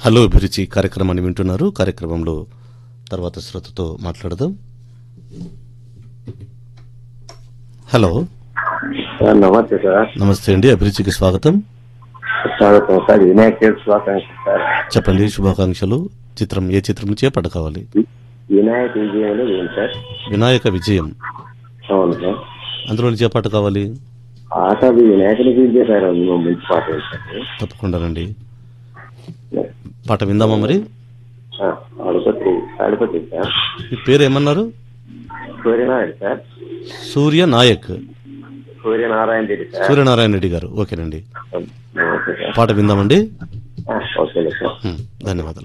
hello అభిరుచి కార్యక్రమాన్ని వింటున్నారు కార్యక్రమంలో తర్వాత శ్రోతతో మాట్లాడదాం హలో సార్ నమస్తే సార్ నమస్తే అండి అభిరుచికి స్వాగతం స్వాగతం సార్ వినాయక చవితి శుభాకాంక్షలు సార్ చెప్పండి శుభాకాంక్షలు చిత్రం ఏ చిత్రం నుంచి ఏ పాట కావాలి వి- వినాయక విజయంలో ఏంటి సార్ వినాయక విజయం అవును సార్ అందులో నుంచి ఏ పాట కావాలి ఆట అది వినాయకుని గురించే సార్ అది మా మంచి పాట ఏంటి సార్ తప్పకుండానండి పాట విందామా మరి ఆ, అడుపతి అడుపతి సార్ మీ పేరు ఏమన్నారు సూర్యనారాయణ సార్ సూర్య నాయక్ సూర్యనారాయణ రెడ్డి సార్ సూర్యనారాయణ రెడ్డి గారు ఓకేనండి నమస్తే సార్ పాట విందామండి ఆ, ఓకే సార్ హ్మ్, ధన్యవాదాలు